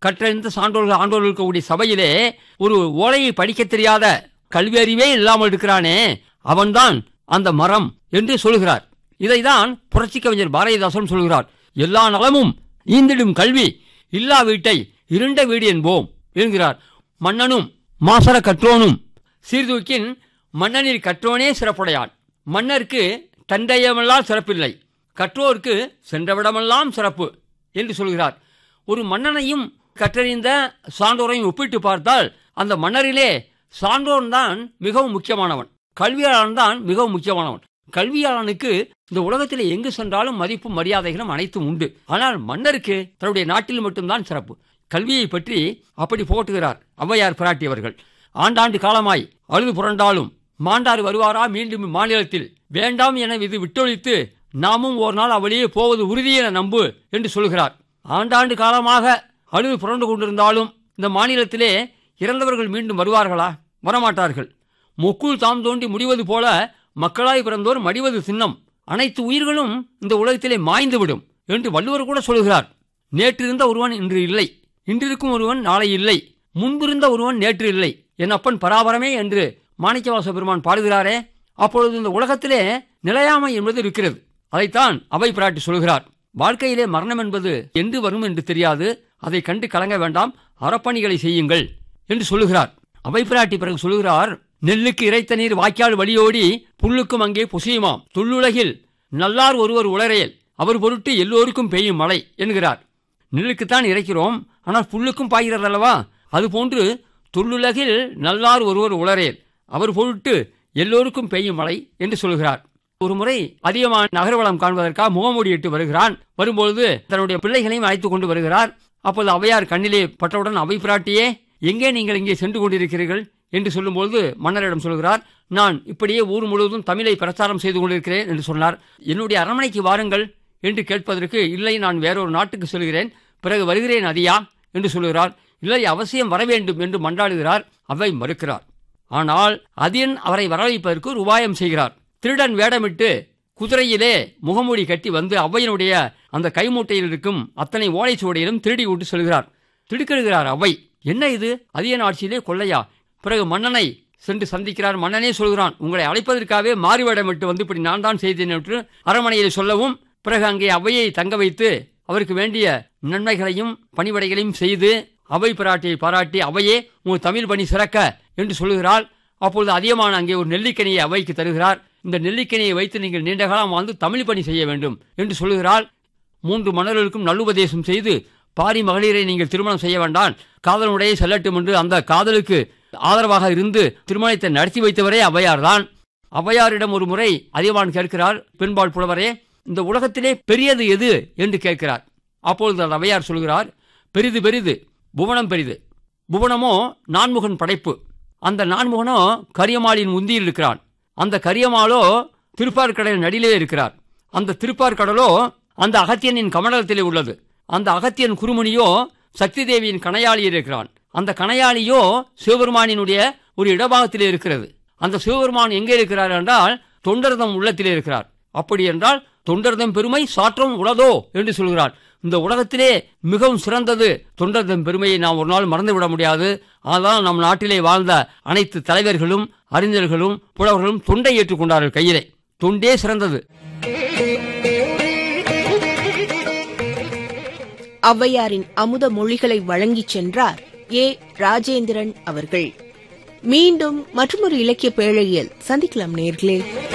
கற்றறிந்த சான்றோர்கள் ஆண்டோர்கள் இருக்கக்கூடிய சபையிலே ஒரு ஓலையை படிக்கத் தெரியாத கல்வி அறிவே இல்லாமல் இருக்கிறானே அவன்தான் அந்த மரம் என்று சொல்கிறார் இதைதான் புரட்சி கவிஞர் பாரதிதாசன் சொல்கிறார் எல்லா நலமும் ஈந்திடும் கல்வி இல்லா வீட்டை இருண்ட வீடு என்போம் என்கிறார் மன்னனும் மாசர கற்றோனும் சீர்தூக்கின் மன்னனில் கற்றோனே சிறப்புடையான் மன்னருக்கு தந்தையமெல்லாம் சிறப்பில்லை கற்றோருக்கு சென்றவிடமெல்லாம் சிறப்பு என்று சொல்கிறார் ஒரு மன்னனையும் கற்றறிந்த சான்றோரையும் ஒப்பிட்டு பார்த்தால் அந்த மன்னரிலே சான்றோன் தான் மிகவும் முக்கியமானவன் கல்வியாளன் தான் மிகவும் முக்கியமானவன் கல்வியாளனுக்கு இந்த உலகத்தில் எங்கு சென்றாலும் மதிப்பும் மரியாதைகளும் அனைத்தும் உண்டு ஆனால் மன்னருக்கு தன்னுடைய நாட்டில் மட்டும்தான் சிறப்பு கல்வியை பற்றி அப்படி போட்டுகிறார் ஔவையார் பிராட்டியவர்கள் ஆண்டாண்டு காலமாய் அழுது புரண்டாலும் மாண்டார் வருவாரா மீண்டும் மாநிலத்தில் வேண்டாம் என இது விட்டொழித்து நாமும் ஒரு நாள் அவளியே போவது உறுதி என நம்பு என்று சொல்கிறார் ஆண்டாண்டு காலமாக அழுது புரண்டு கொண்டிருந்தாலும் இந்த மாநிலத்திலே இறந்தவர்கள் மீண்டும் வருவார்களா வரமாட்டார்கள் மொக்குள் தாம் தோண்டி முடிவது போல மக்களாய் பிறந்தோர் மடிவது சின்னம் அனைத்து உயிர்களும் இந்த உலகத்திலே மாய்ந்துவிடும் என்று வள்ளுவர் கூட சொல்கிறார் நேற்றிருந்த ஒருவன் இன்று இல்லை இன்றிருக்கும் ஒருவன் நாளை இல்லை முன்பிருந்த ஒருவன் நேற்று இல்லை என் அப்பன் பராபரமே என்று மாணிக்கவாச பெருமான் பாடுகிறாரே அப்பொழுது இந்த உலகத்திலே நிலையாமை என்பது இருக்கிறது அதைத்தான் அவை பிராட்டி சொல்கிறார் வாழ்க்கையிலே மரணம் என்பது எந்து வரும் என்று தெரியாது அதை கண்டு கலங்க வேண்டாம் அறப்பணிகளை செய்யுங்கள் என்று சொல்லுகிறார் அவை பிராட்டி பிறகு சொல்லுகிறார் நெல்லுக்கு இறைத்த நீர் வாய்க்கால் வழியோடி புல்லுக்கும் அங்கே புசியுமாம் துள்ளுலகில் நல்லார் ஒருவர் உளரையல் அவர் பொருட்டு எல்லோருக்கும் பெய்யும் மழை என்கிறார் நெல்லுக்குத்தான் இறைக்கிறோம் ஆனால் புல்லுக்கும் பாய்கிறது அல்லவா அதுபோன்று துள்ளுலகில் நல்லார் ஒருவர் உளரேல் அவர் பொருட்டு எல்லோருக்கும் பெய்யும் மழை என்று சொல்கிறார் ஒரு முறை அதிகமான நகர்வளம் காண்பதற்காக முகமூடியிட்டு வருகிறான் வரும்பொழுது தன்னுடைய பிள்ளைகளையும் அழைத்துக் கொண்டு வருகிறார் அப்போது அவையார் கண்ணிலே பட்டவுடன் அவை பிராட்டியே எங்கே நீங்கள் இங்கே சென்று கொண்டிருக்கிறீர்கள் என்று சொல்லும்பொழுது மன்னரிடம் சொல்கிறார் நான் இப்படியே ஊர் முழுவதும் தமிழை பிரச்சாரம் செய்து கொண்டிருக்கிறேன் என்று சொன்னார் என்னுடைய அரண்மனைக்கு வாருங்கள் என்று கேட்பதற்கு இல்லை நான் வேறொரு நாட்டுக்கு செல்கிறேன் பிறகு வருகிறேன் அதியா என்று சொல்கிறார் இல்லை அவசியம் வர வேண்டும் என்று மன்றாடுகிறார் அவை மறுக்கிறார் ஆனால் அதியன் அவரை வரவைப்பதற்கு ஒரு உபாயம் செய்கிறார் திருடன் வேடமிட்டு குதிரையிலே முகமூடி கட்டி வந்து அவ்வையினுடைய அந்த கைமூட்டையில் இருக்கும் அத்தனை ஓலைச்சுவடியிலும் திருடி விட்டு செல்கிறார் திடுக்கிடுகிறார் அவ்வை என்ன இது அதியன் ஆட்சியிலே கொள்ளையா பிறகு மன்னனை சென்று சந்திக்கிறார் மன்னனே சொல்கிறான் உங்களை அழைப்பதற்காகவே மாறு வேடமிட்டு வந்து இப்படி நான் தான் செய்தேன் என்று அரண்மனையில் சொல்லவும் பிறகு அங்கே அவையை தங்க வைத்து அவருக்கு வேண்டிய நன்மைகளையும் பணிவடைகளையும் செய்து அவை பிராட்டியை பாராட்டி அவையே உங்கள் தமிழ் பணி சிறக்க என்று சொல்லுகிறாள் அப்பொழுது அதிகமான அங்கே ஒரு நெல்லிக்கனியை அவைக்கு தருகிறார் இந்த நெல்லிக்கனியை வைத்து நீங்கள் நீண்ட காலம் வாழ்ந்து தமிழ் பணி செய்ய வேண்டும் என்று சொல்லுகிறாள் மூன்று மன்னர்களுக்கும் நல்லுபதேசம் செய்து பாரி மகளிரை நீங்கள் திருமணம் செய்ய வேண்டாம் காதலனுடைய செல்லட்டும் என்று அந்த காதலுக்கு ஆதரவாக இருந்து திருமணத்தை நடத்தி வைத்தவரே அவ்வையார்தான் அவ்வையாரிடம் ஒரு முறை அதிகமான் கேட்கிறார் பெண்பால் புலவரே இந்த உலகத்திலே பெரியது எது என்று கேட்கிறார் அப்பொழுது அந்த அவையார் சொல்கிறார் பெரிது பெரிது புவனம் பெரிது புவனமோ நான்முகன் படைப்பு அந்த நான்முகனோ கரியமாளின் உந்தியில் இருக்கிறான் அந்த கரியமாலோ திருப்பார்கடல் நடிலே இருக்கிறார் அந்த திருப்பார்கடலோ அந்த அகத்தியனின் கமண்டலத்திலே உள்ளது அந்த அகத்தியன் குருமுனியோ சக்தி தேவியின் கணையாளியில் இருக்கிறான் அந்த கணையாளியோ சிவபெருமானினுடைய ஒரு இடபாகத்திலே இருக்கிறது அந்த சிவபெருமான் எங்கே இருக்கிறார் என்றால் தொண்டர்தம் உள்ளத்திலே இருக்கிறார் அப்படி என்றால் தொண்டர்தம் பெருமை சாற்றம் உளதோ என்று சொல்கிறார் இந்த உலகத்திலே மிகவும் சிறந்தது தொண்டர்தம் பெருமையை நாம் ஒரு நாள் மறந்துவிட முடியாது ஆனால் நம் நாட்டிலே வாழ்ந்த அனைத்து தலைவர்களும் அறிஞர்களும் புலவர்களும் தொண்டை ஏற்றுக்கொண்டார்கள் கையிலே தொண்டே சிறந்தது ஔவையாரின் அமுத மொழிகளை வழங்கிச் சென்றார் ஏ ராஜேந்திரன் அவர்கள் மீண்டும் மற்றொரு இலக்கிய பேழையில் சந்திக்கலாம் நேர்களே